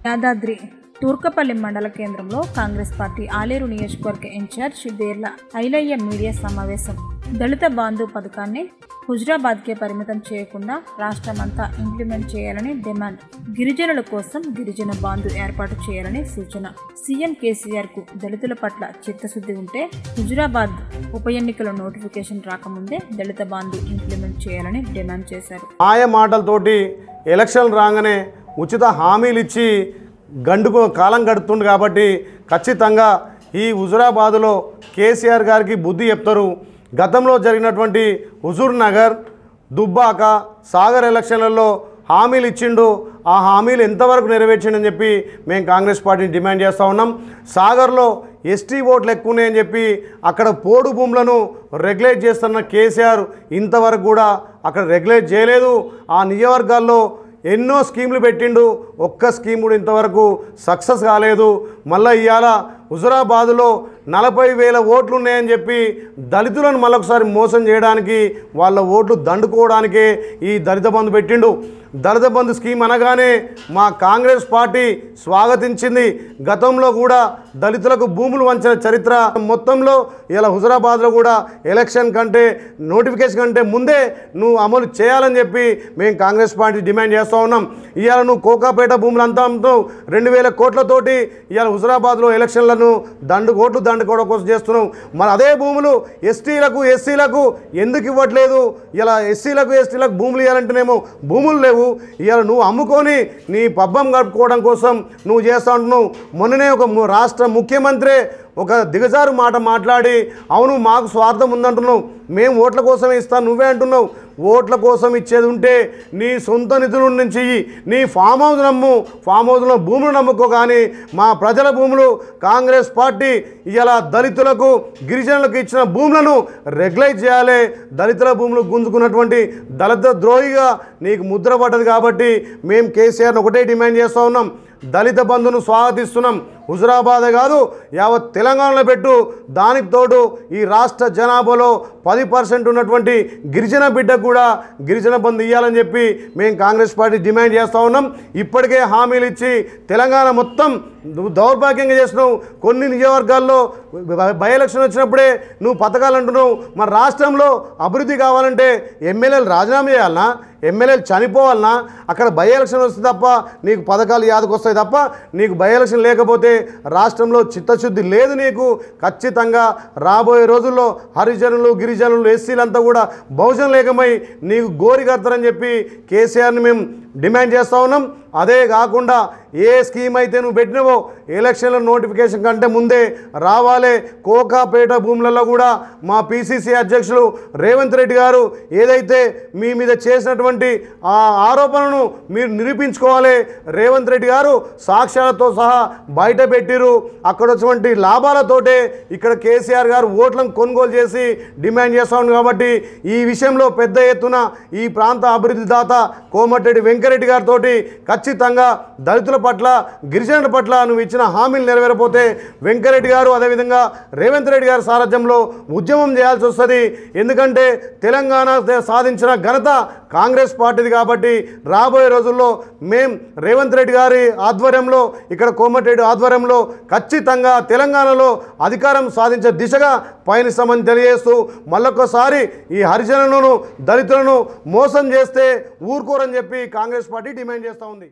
యాదాద్రి తూర్కపల్లి మండల కేంద్రంలో కాంగ్రెస్ పార్టీ ఆలేరు నియోజకవర్గ ఇన్ఛార్జ్ బేర్ల ఐలయ్య మీడియా సమావేశం దళిత బాంధు పథకాన్ని హుజరాబాద్కే పరిమితం చేయకుండా రాష్ట్రమంతా ఇంప్లిమెంట్ చేయాలని డిమాండ్ గిరిజనుల కోసం గిరిజన బాంధు ఏర్పాటు చేయాలని సూచన సీఎం కేసీఆర్ కు దళితుల పట్ల చిత్తశుద్ధి ఉంటే హుజురాబాద్ ఉప ఎన్నికల నోటిఫికేషన్ రాకముందే దళిత బాంధు ఇంప్లిమెంట్ చేయాలని డిమాండ్ చేశారు మాయ మాటలతోటి ఎలక్షన్ రాగానే ఉచిత హామీలు ఇచ్చి గండుకు కాలం గడుతుంది కాబట్టి ఖచ్చితంగా ఈ హుజురాబాదులో కేసీఆర్ గారికి బుద్ధి చెప్తారు గతంలో జరిగినటువంటి హుజూర్ నగర్ దుబ్బాక సాగర్ ఎలక్షన్లలో హామీలు ఇచ్చిండు ఆ హామీలు ఎంతవరకు నెరవేర్చిండని చెప్పి మేము కాంగ్రెస్ పార్టీని డిమాండ్ చేస్తూ ఉన్నాం సాగర్లో ఎస్టీ ఓట్లు ఎక్కువ ఉన్నాయని చెప్పి అక్కడ పోడు భూములను రెగ్యులేట్ చేస్తున్న కేసీఆర్ ఇంతవరకు కూడా అక్కడ రెగ్యులేట్ చేయలేదు ఆ నియోజకవర్గాల్లో ఎన్నో స్కీములు పెట్టిండు ఒక్క స్కీమ్ కూడా ఇంతవరకు సక్సెస్ కాలేదు మళ్ళీ ఇవాళ హుజురాబాదులో నలభై వేల ఓట్లు ఉన్నాయని చెప్పి దళితులను మళ్ళొకసారి మోసం చేయడానికి వాళ్ళ ఓట్లు దండుకోవడానికే ఈ దళిత బంధు పెట్టిండు దళిత బంధు స్కీమ్ అనగానే మా కాంగ్రెస్ పార్టీ స్వాగతించింది గతంలో కూడా దళితులకు భూములు వంచిన చరిత్ర మొత్తంలో ఇలా హుజరాబాద్లో కూడా ఎలక్షన్ కంటే నోటిఫికేషన్ కంటే ముందే నువ్వు అమలు చేయాలని చెప్పి మేము కాంగ్రెస్ పార్టీ డిమాండ్ చేస్తూ ఉన్నాం ఇవాళ నువ్వు కోకాపేట భూములు అంతా అంటూ రెండు వేల కోట్లతోటి ఇవాళ హుజరాబాద్లో ఎలక్షన్లను దండు కోట్లు దండుకోవడం కోసం చేస్తున్నావు మరి అదే భూములు ఎస్టీలకు ఎస్సీలకు ఎందుకు ఇవ్వట్లేదు ఇలా ఎస్సీలకు ఎస్టీలకు భూములు ఇవ్వాలంటేనేమో భూములు లేవు ఇవాళ నువ్వు అమ్ముకొని నీ పబ్బం గడుపుకోవడం కోసం నువ్వు చేస్తా ఉంటున్నావు మొన్ననే ఒక ము- రాష్ట్ర ముఖ్యమంత్రి ఒక దిగజారు మాట మాట్లాడి అవును మాకు స్వార్థం ఉందంటున్నావు మేము ఓట్ల కోసమే ఇస్తాను నువ్వే అంటున్నావు ఓట్ల కోసం ఇచ్చేది ఉంటే నీ సొంత నిధుల నుంచి ఇయ్యి. నీ ఫామ్ హౌస్ నమ్ము ఫామ్ హౌస్లో భూములు నమ్ముకో కానీ మా ప్రజల భూములు కాంగ్రెస్ పార్టీ ఇలా దళితులకు గిరిజనులకు ఇచ్చిన భూములను రెగ్యులైజ్ చేయాలి దళితుల భూములు గుంజుకున్నటువంటి దళిత ద్రోహిగా నీకు ముద్ర పడ్డది కాబట్టి మేము కేసీఆర్ని ఒకటే డిమాండ్ చేస్తూ ఉన్నాం దళిత బంధును స్వాగతిస్తున్నాం హుజురాబాదే కాదు యావత్ తెలంగాణలో పెట్టు దానికి తోడు ఈ రాష్ట్ర జనాభాలో పది పర్సెంట్ ఉన్నటువంటి గిరిజన బిడ్డకు కూడా గిరిజన బంధు ఇవ్వాలని చెప్పి మేము కాంగ్రెస్ పార్టీ డిమాండ్ చేస్తూ ఉన్నాం ఇప్పటికే హామీలు ఇచ్చి తెలంగాణ మొత్తం నువ్వు దౌర్భాగ్యంగా చేసినావు కొన్ని నియోజకవర్గాల్లో బై- బై ఎలక్షన్ వచ్చినప్పుడే నువ్వు పథకాలు అంటున్నావు మన రాష్ట్రంలో అభివృద్ధి కావాలంటే ఎమ్మెల్యేలు రాజీనామా చేయాలనా ఎమ్మెల్యేలు చనిపోవాలనా అక్కడ బై ఎలక్షన్ వస్తుంది తప్ప నీకు పథకాలు యాదకు వస్తాయి తప్ప నీకు బై ఎలక్షన్ లేకపోతే రాష్ట్రంలో చిత్తశుద్ధి లేదు నీకు ఖచ్చితంగా రాబోయే రోజుల్లో హరిజనులు గిరిజనులు ఎస్సీలంతా కూడా బహుజన్ లేకమై నీకు గోరి కడతారని చెప్పి కేసీఆర్ని మేము డిమాండ్ చేస్తూ ఉన్నాం అదే కాకుండా ఏ స్కీమ్ అయితే నువ్వు పెట్టినవో ఎలక్షన్ల నోటిఫికేషన్ కంటే ముందే రావాలే కోకాపేట భూములలో కూడా మా పిసిసి అధ్యక్షులు రేవంత్ రెడ్డి గారు ఏదైతే మీ మీద చేసినటువంటి ఆ ఆరోపణను మీరు నిరూపించుకోవాలి రేవంత్ రెడ్డి గారు సాక్ష్యాలతో సహా బయట పెట్టిరు అక్కడ వచ్చినటువంటి లాభాలతోటే ఇక్కడ కేసీఆర్ గారు ఓట్లను కొనుగోలు చేసి డిమాండ్ చేస్తా ఉంది కాబట్టి ఈ విషయంలో పెద్ద ఎత్తున ఈ ప్రాంత అభివృద్ధి దాత కోమటిరెడ్డి వెంకరెడ్డి గారితో ఖచ్చితంగా దళితుల పట్ల గిరిజనుల పట్ల నువ్వు ఇచ్చిన హామీలు నెరవేరపోతే వెంకరెడ్డి గారు అదేవిధంగా రేవంత్ రెడ్డి గారి సారథ్యంలో ఉద్యమం చేయాల్సి వస్తుంది ఎందుకంటే తెలంగాణ సాధించిన ఘనత కాంగ్రెస్ పార్టీది కాబట్టి రాబోయే రోజుల్లో మేం రేవంత్ రెడ్డి గారి ఆధ్వర్యంలో ఇక్కడ కోమటిరెడ్డి ఆధ్వర్యంలో ఖచ్చితంగా తెలంగాణలో అధికారం సాధించే దిశగా పయనిస్తామని తెలియజేస్తూ మళ్ళొక్కసారి ఈ హరిజనులను దళితులను మోసం చేస్తే ఊరుకోరని చెప్పి కాంగ్రెస్ పార్టీ డిమాండ్ చేస్తూ ఉంది